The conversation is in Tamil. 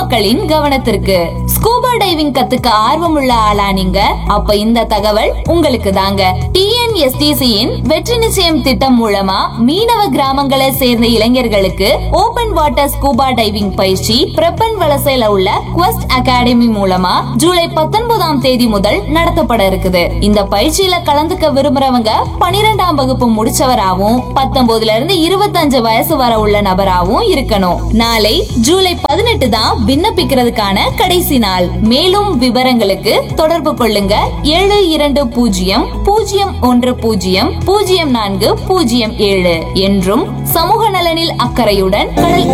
மக்களின் கவனத்திற்கு ஸ்கூபா டைவிங் கத்துக்க ஆர்வமுள்ள ஆளா நீங்க அப்ப இந்த தகவல் உங்களுக்கு தாங்க டிஎன்எஸ்டிசியின் வெற்றி நிச்சயம் திட்டம் மூலமா மீனவ கிராமங்களை சேர்ந்த இளைஞர்களுக்கு ஓபன் வாட்டர் ஸ்கூபா டைவிங் பயிற்சி பிரப்பன் வலசையில உள்ள குவஸ்ட் அகாடமி மூலமா ஜூலை பத்தொன்பதாம் தேதி முதல் நடத்தப்பட இருக்குது இந்த பயிற்சியில கலந்துக்க விரும்புறவங்க பனிரெண்டாம் வகுப்பு முடிச்சவராவும் பத்தொன்பதுல இருந்து இருபத்தஞ்சு வயசு வர உள்ள நபராவும் இருக்கணும் நாளை ஜூலை பதினெட்டு தான் விண்ணப்பிக்கிறதுக்கான கடைசி நாள் மேலும் விவரங்களுக்கு தொடர்பு கொள்ளுங்க ஏழு இரண்டு பூஜ்ஜியம் பூஜ்ஜியம் ஒன்று பூஜ்ஜியம் பூஜ்ஜியம் நான்கு பூஜ்ஜியம் ஏழு என்றும் சமூக நலனில் அக்கறையுடன் கடல்